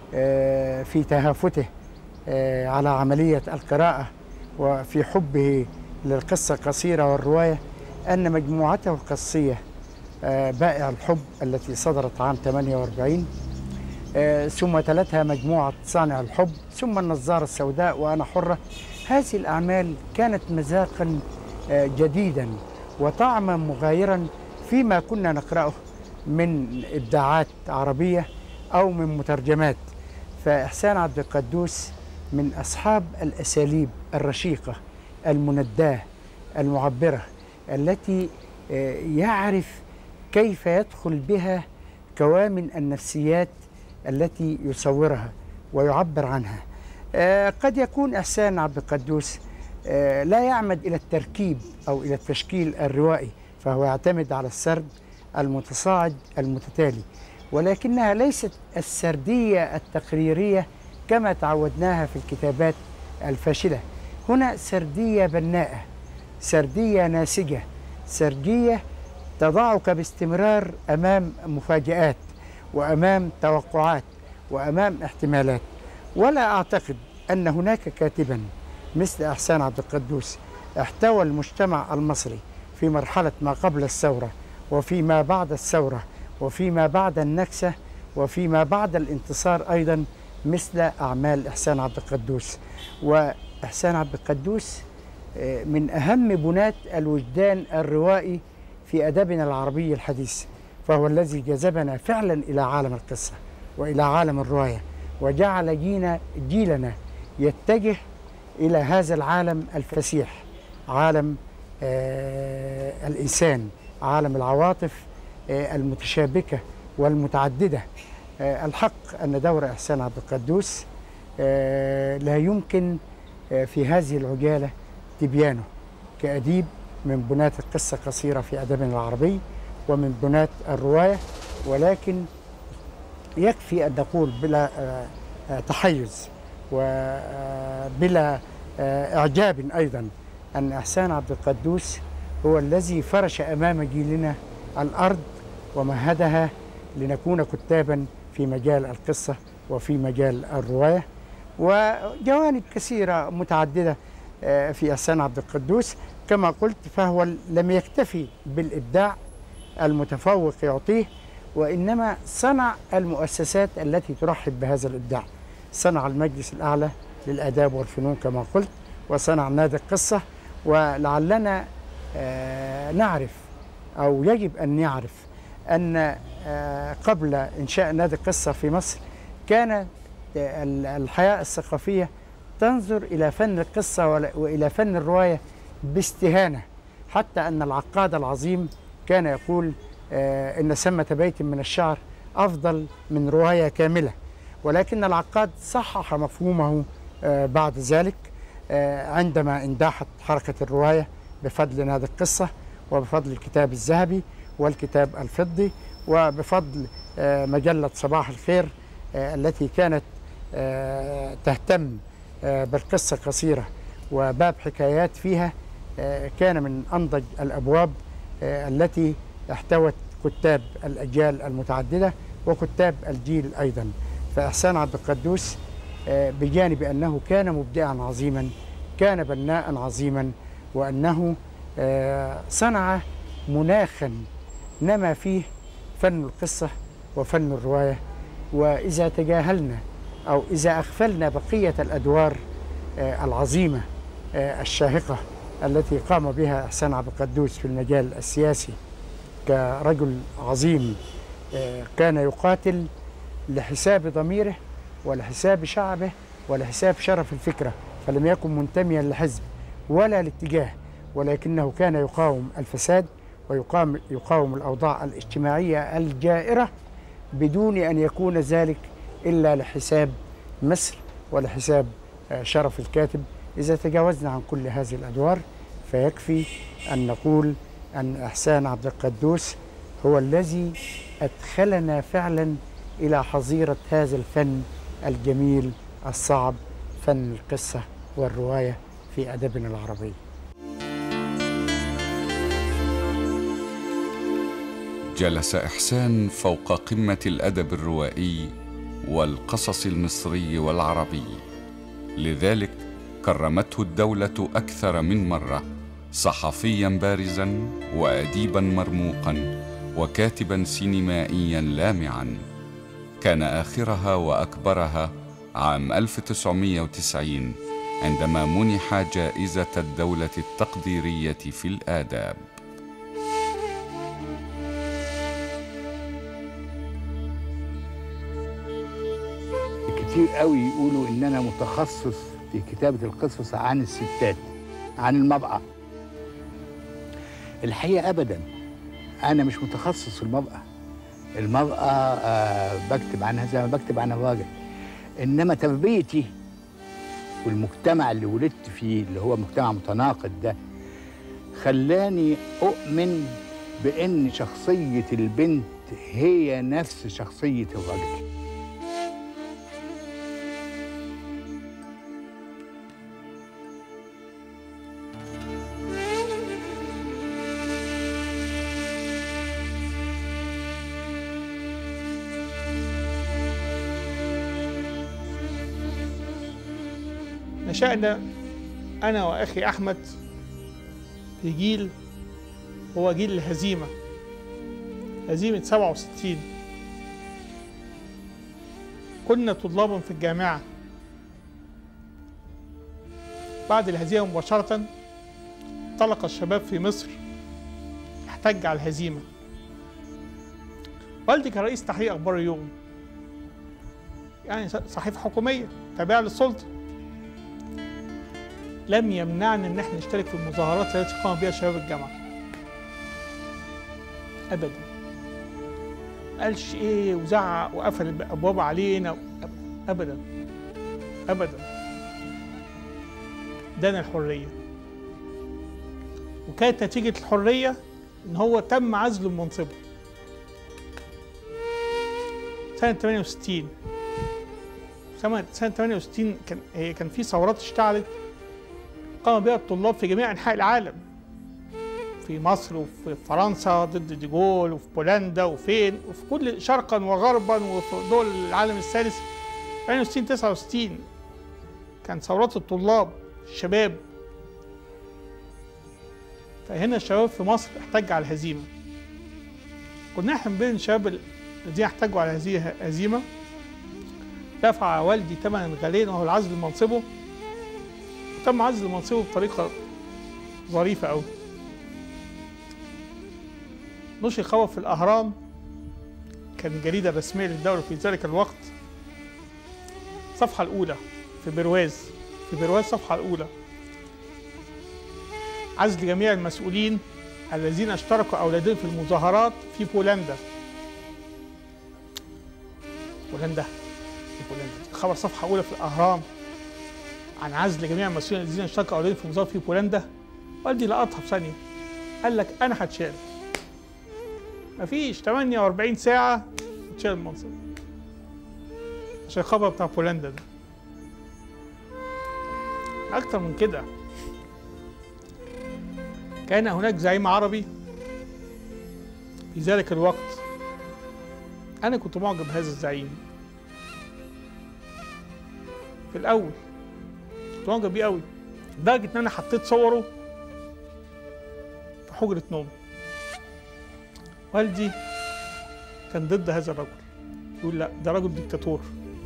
آه، في تهافته آه، على عملية القراءة وفي حبه للقصة القصيرة والرواية أن مجموعته القصية آه، بائع الحب التي صدرت عام 48 آه، ثم تلتها مجموعة صانع الحب ثم النظارة السوداء وأنا حرة هذه الأعمال كانت مذاقا آه، جديدا وطعما مغايرا فيما كنا نقرأه من إبداعات عربية أو من مترجمات فإحسان عبد القدوس من أصحاب الأساليب الرشيقة المنداه المعبرة التي آه، يعرف كيف يدخل بها كوامن النفسيات التي يصورها ويعبر عنها آه، قد يكون إحسان عبد القدوس آه، لا يعمد إلى التركيب أو إلى التشكيل الروائي فهو يعتمد على السرد المتصاعد المتتالي ولكنها ليست السردية التقريرية كما تعودناها في الكتابات الفاشلة هنا سردية بناءة سردية ناسجة سردية تضعك باستمرار أمام مفاجآت وأمام توقعات وأمام احتمالات ولا أعتقد أن هناك كاتبا مثل إحسان عبد القدوس احتوى المجتمع المصري في مرحلة ما قبل الثورة وفيما بعد الثورة وفيما بعد النكسة وفيما بعد الانتصار أيضا مثل أعمال إحسان عبد القدوس وإحسان عبد القدوس آه، من أهم بناة الوجدان الروائي في أدبنا العربي الحديث فهو الذي جذبنا فعلا إلى عالم القصة وإلى عالم الرواية وجعل جينا جيلنا يتجه إلى هذا العالم الفسيح عالم آه الإنسان عالم العواطف آه المتشابكة والمتعددة آه الحق أن دور إحسان عبد القدوس آه لا يمكن آه في هذه العجالة تبيانه كأديب من بناة القصة القصيرة في أدبنا العربي ومن بناة الرواية ولكن يكفي أن نقول بلا آه، آه، تحيز وبلا إعجاب أيضا أن إحسان عبد القدوس هو الذي فرش أمام جيلنا الأرض ومهدها لنكون كتابا في مجال القصة وفي مجال الرواية وجوانب كثيرة متعددة آه، في إحسان عبد القدوس كما قلت فهو لم يكتفي بالإبداع المتفوق يعطيه وإنما صنع المؤسسات التي ترحب بهذا الإبداع صنع المجلس الأعلى للآداب والفنون كما قلت وصنع نادي القصة ولعلنا آه، نعرف أو يجب أن نعرف أن آه، قبل إنشاء نادي القصة في مصر كانت ال- الحياة الثقافية تنظر إلى فن القصة ول- وإلى فن الرواية باستهانة حتى أن العقاد العظيم كان يقول آه، إن سمة بيت من الشعر أفضل من رواية كاملة ولكن العقاد صحح مفهومه آه، بعد ذلك آه، عندما انداحت حركة الرواية بفضل نادي القصة وبفضل الكتاب الذهبي والكتاب الفضي وبفضل آه، مجلة صباح الخير آه، التي كانت آه، تهتم آه، بالقصة القصيرة وباب حكايات فيها آه، كان من أنضج الأبواب آه، التي احتوت كتاب الأجيال المتعددة وكتاب الجيل أيضا فإحسان عبد القدوس آه، بجانب أنه كان مبدعا عظيما كان بناء عظيما وأنه آه، صنع مناخا نما فيه فن القصة وفن الرواية وإذا تجاهلنا أو إذا أغفلنا بقية الأدوار آه، العظيمة آه، الشاهقة التي قام بها إحسان عبد القدوس في المجال السياسي كرجل عظيم آه، كان يقاتل لحساب ضميره ولحساب شعبه ولحساب شرف الفكرة فلم يكن منتميا لحزب ولا لاتجاه ولكنه كان يقاوم الفساد ويقاوم يقاوم الأوضاع الاجتماعية الجائرة بدون أن يكون ذلك إلا لحساب مصر ولحساب آه، شرف الكاتب إذا تجاوزنا عن كل هذه الأدوار فيكفي أن نقول أن إحسان عبد القدوس هو الذي أدخلنا فعلا إلى حظيرة هذا الفن الجميل الصعب فن القصة والرواية في أدبنا العربي جلس إحسان فوق قمة الأدب الروائي والقصص المصري والعربي لذلك كرمته الدولة أكثر من مرة صحفيا بارزا وأديبا مرموقا وكاتبا سينمائيا لامعا كان آخرها وأكبرها عام 1990 عندما منح جائزة الدولة التقديرية في الآداب كتير قوي يقولوا ان انا متخصص في كتابه القصص عن الستات عن المراه الحقيقه ابدا انا مش متخصص في المراه المراه آه بكتب عنها زي ما بكتب عن الراجل انما تربيتي والمجتمع اللي ولدت فيه اللي هو مجتمع متناقض ده خلاني اؤمن بان شخصيه البنت هي نفس شخصيه الرجل نشأنا أنا وأخي أحمد في جيل هو جيل الهزيمة هزيمة 67 كنا طلابا في الجامعة بعد الهزيمة مباشرة انطلق الشباب في مصر احتج على الهزيمة والدي كان رئيس تحرير أخبار اليوم يعني صحيفة حكومية تابعة للسلطة لم يمنعنا ان احنا نشترك في المظاهرات التي قام بها شباب الجامعه ابدا قالش ايه وزعق وقفل الابواب علينا ابدا ابدا ادانا الحريه وكانت نتيجه الحريه ان هو تم عزله من منصبه سنه 68 سنه 68 كان كان في ثورات اشتعلت قام بها الطلاب في جميع انحاء العالم في مصر وفي فرنسا ضد ديجول وفي بولندا وفين وفي كل شرقا وغربا وفي دول العالم الثالث 68 69 كان ثورات الطلاب الشباب فهنا الشباب في مصر احتج على الهزيمه كنا احنا من بين الشباب الذين احتجوا على هذه الهزيمه دفع والدي ثمنا غاليا وهو العزل من منصبه تم عزل منصبه بطريقه ظريفه قوي نشر خبر في الاهرام كان الجريده الرسميه للدوله في ذلك الوقت الصفحه الاولى في برواز في برواز الصفحه الاولى عزل جميع المسؤولين الذين اشتركوا اولادهم في المظاهرات في بولندا بولندا في بولندا خبر صفحه اولى في الاهرام عن عزل جميع المسؤولين الذين اشتركوا اولادهم في مظاهرات في بولندا والدي لقطها في ثانيه قال لك انا هتشال مفيش 48 ساعه وتشال المنصب عشان الخبر بتاع بولندا ده اكتر من كده كان هناك زعيم عربي في ذلك الوقت انا كنت معجب بهذا الزعيم في الاول كنت معجب بيه قوي لدرجه ان انا حطيت صوره في حجره نوم والدي كان ضد هذا الرجل يقول لا ده رجل ديكتاتور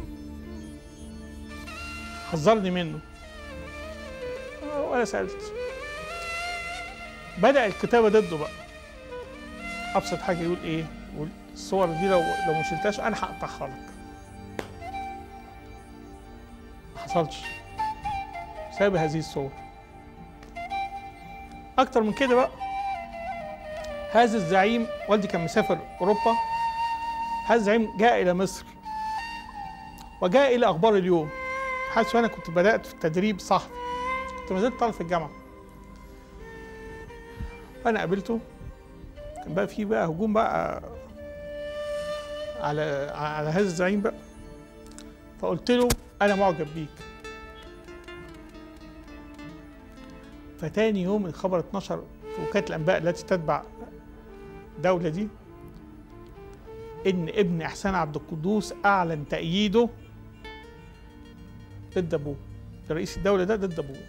حذرني منه ولا سالت بدا الكتابه ضده بقى ابسط حاجه يقول ايه يقول الصور دي لو لو ما شلتهاش انا هقطعها لك ما حصلش بسبب هذه الصور اكتر من كده بقى هذا الزعيم والدي كان مسافر اوروبا هذا الزعيم جاء الى مصر وجاء الى اخبار اليوم حيث انا كنت بدات في التدريب صحفي كنت ما زلت طالب في الجامعه فانا قابلته كان بقى في بقى هجوم بقى على على هذا الزعيم بقى فقلت له انا معجب بيك فتاني يوم الخبر اتنشر في وكاله الانباء التي تتبع الدوله دي ان ابن احسان عبد القدوس اعلن تأييده ضد ابوه رئيس الدولة ده ضد ابوه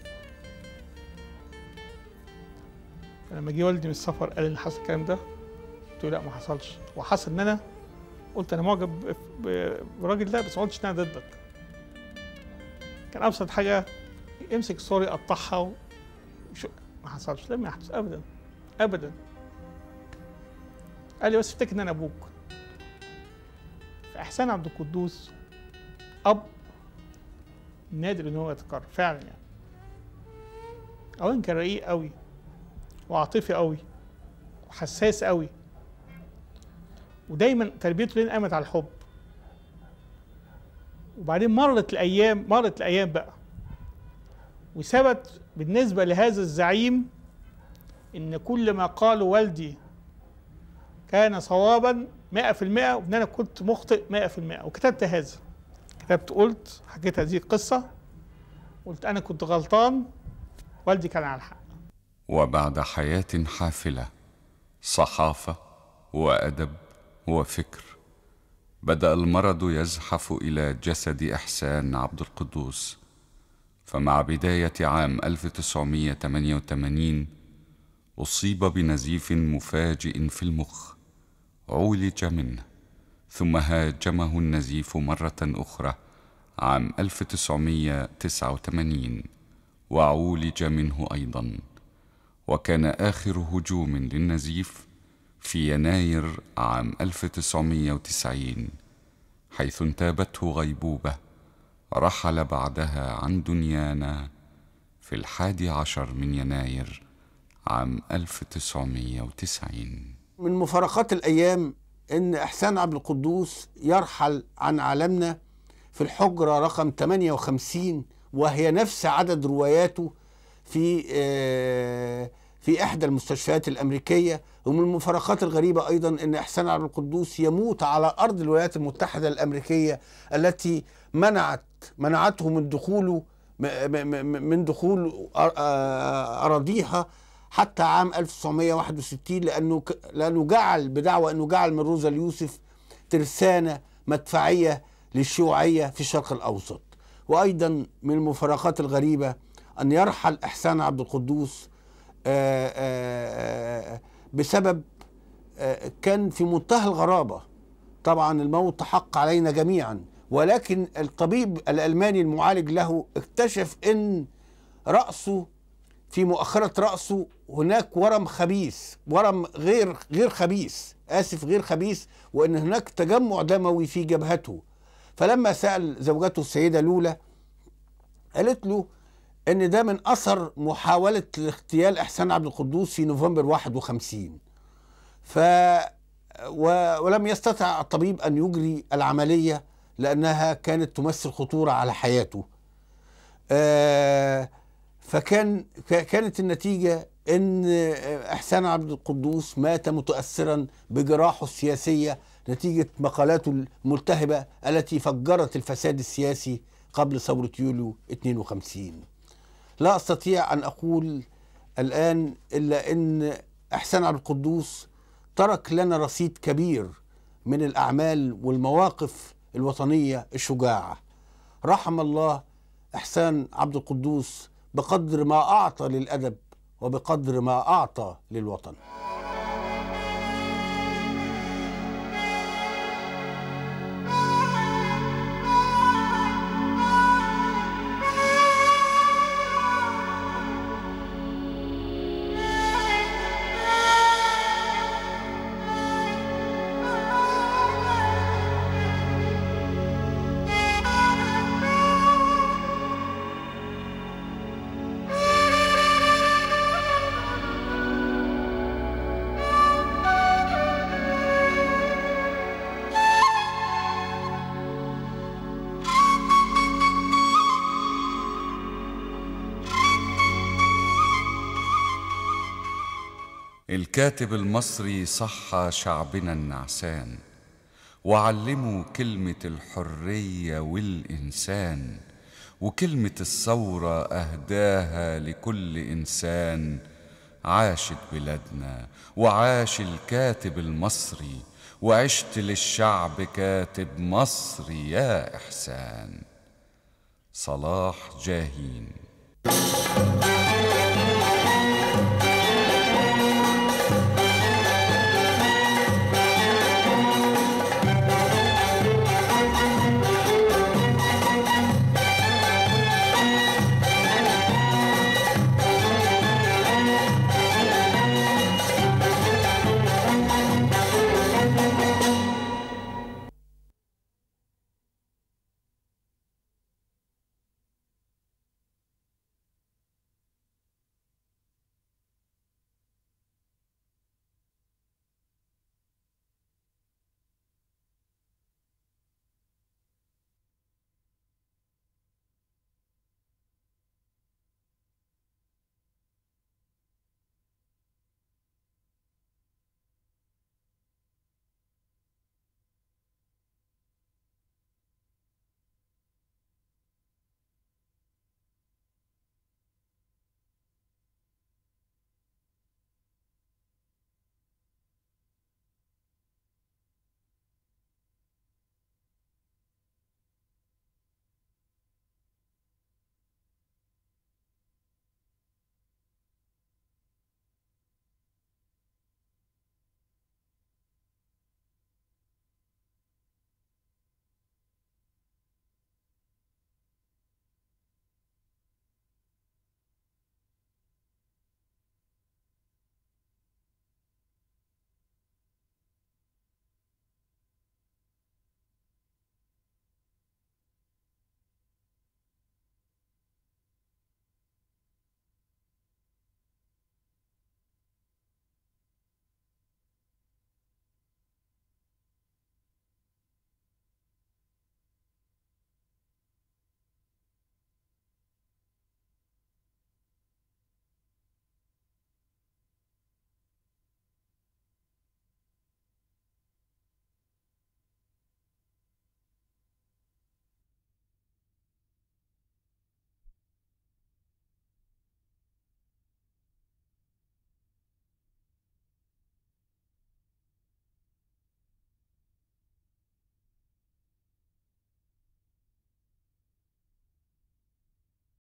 فلما جه والدي من السفر قال لي حصل الكلام ده قلت له لا ما حصلش وحصل ان انا قلت انا معجب ب- بالراجل ده بس ما قلتش ان انا ضدك كان ابسط حاجه امسك صوري قطعها و... وشو... ما حصلش لم يحدث ابدا ابدا قال لي بس افتكر ان انا ابوك فاحسان عبد القدوس اب نادر ان هو يتكرر فعلا يعني اولا كان رقيق قوي وعاطفي قوي وحساس قوي ودايما تربيته لنا قامت على الحب وبعدين مرت الايام مرت الايام بقى وثبت بالنسبه لهذا الزعيم ان كل ما قاله والدي كان صوابا 100% وان انا كنت مخطئ 100% وكتبت هذا كتبت قلت حكيت هذه القصه قلت انا كنت غلطان والدي كان على الحق وبعد حياة حافلة صحافة وأدب وفكر بدأ المرض يزحف إلى جسد إحسان عبد القدوس فمع بداية عام 1988 أصيب بنزيف مفاجئ في المخ عولج منه ثم هاجمه النزيف مرة أخرى عام 1989 وعولج منه أيضا وكان آخر هجوم للنزيف في يناير عام 1990 حيث انتابته غيبوبة رحل بعدها عن دنيانا في الحادي عشر من يناير عام 1990 من مفارقات الأيام إن إحسان عبد القدوس يرحل عن عالمنا في الحجرة رقم 58 وهي نفس عدد رواياته في آه، في إحدى المستشفيات الأمريكية ومن المفارقات الغريبة أيضا أن إحسان عبد القدوس يموت على أرض الولايات المتحدة الأمريكية التي منعت منعته من دخوله م- م- م- من دخول أر- آه، أراضيها حتى عام 1961 لأنه ك- لأنه جعل بدعوى أنه جعل من روزا اليوسف ترسانة مدفعية للشيوعية في الشرق الأوسط وأيضا من المفارقات الغريبة أن يرحل إحسان عبد القدوس آه، آه، آه، بسبب آه، كان في منتهى الغرابة طبعا الموت حق علينا جميعا ولكن الطبيب الألماني المعالج له اكتشف أن رأسه في مؤخرة رأسه هناك ورم خبيث ورم غير غير خبيث آسف غير خبيث وأن هناك تجمع دموي في جبهته فلما سأل زوجته السيدة لولا قالت له ان ده من اثر محاوله اغتيال احسان عبد القدوس في نوفمبر 51 ف و... ولم يستطع الطبيب ان يجري العمليه لانها كانت تمثل خطوره على حياته آه فكان ك- كانت النتيجه ان احسان عبد القدوس مات متاثرا بجراحه السياسيه نتيجه مقالاته الملتهبه التي فجرت الفساد السياسي قبل ثوره يوليو 52 لا استطيع ان اقول الان الا ان احسان عبد القدوس ترك لنا رصيد كبير من الاعمال والمواقف الوطنيه الشجاعه رحم الله احسان عبد القدوس بقدر ما اعطى للادب وبقدر ما اعطى للوطن الكاتب المصري صحى شعبنا النعسان وعلموا كلمة الحرية والإنسان وكلمة الثورة أهداها لكل إنسان عاشت بلادنا وعاش الكاتب المصري وعشت للشعب كاتب مصر يا إحسان صلاح جاهين